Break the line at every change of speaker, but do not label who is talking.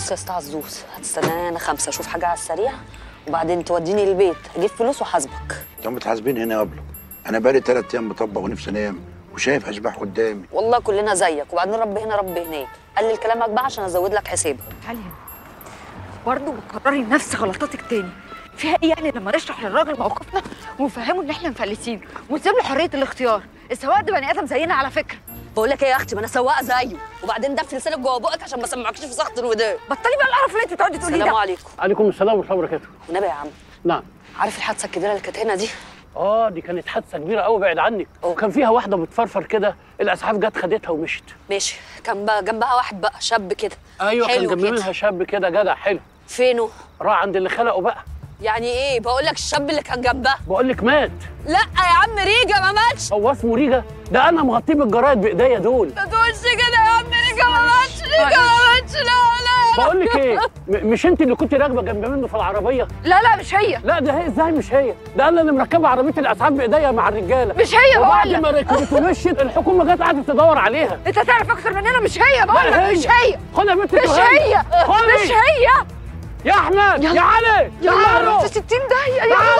بص يا استاذ عزوز هتستناني انا خمسه اشوف حاجه على السريع وبعدين توديني البيت اجيب فلوس وحاسبك
انتوا متحاسبين هنا قبله انا بقالي ثلاث ايام مطبق ونفسي انام وشايف اشباح قدامي
والله كلنا زيك وبعدين رب هنا رب هناك قلل كلامك بقى عشان ازود لك حسابك
تعالي هنا برضه بتكرري نفس غلطاتك تاني فيها ايه يعني لما نشرح للراجل موقفنا ونفهمه ان احنا مفلسين ونسيب له حريه الاختيار السواق ده بني ادم زينا على فكره
بقول لك ايه يا اختي ما انا سواقه زيه وبعدين دف لسانك جوه بقك عشان ما اسمعكش في سخط الودان
بطلي بقى القرف اللي انت بتقعدي تقوليه
السلام
ده
عليكم
عليكم السلام ورحمه الله وبركاته
والنبي يا عم
نعم
عارف الحادثه الكبيره اللي كانت هنا دي
اه دي كانت حادثه كبيره قوي بعيد عنك وكان فيها واحده بتفرفر كده الاسعاف جت خدتها ومشت
ماشي كان بقى جنبها واحد بقى شاب كده
ايوه كان
حلو
جنب
كده.
منها شاب كده جدع حلو
فينه
راح عند اللي خلقه بقى
يعني ايه بقول لك الشاب اللي كان جنبها
بقول لك مات
لا يا عم ريجا ما ماتش
هو اسمه ريجا ده انا مغطيه بالجرايد بايديا دول
ما تقولش كده يا عم ريجا ما ماتش ريجا ما ماتش لا لا
بقول لك ايه م- مش انت اللي كنت راكبه جنب منه في العربيه
لا لا مش هي
لا ده هي ازاي مش هي ده انا اللي مركبه عربيه الاسعاف بايديا مع الرجاله
مش هي
وبعد
بقول
ما
لك
ركبت ومشيت الحكومه جت قعدت تدور عليها
انت تعرف اكتر مننا مش هي بقول
لا
لك مش هي
خد يا بنت
مش هي
خد
مش هي
يا احمد يا علي
يا
يلا
في 60 دقيقة يا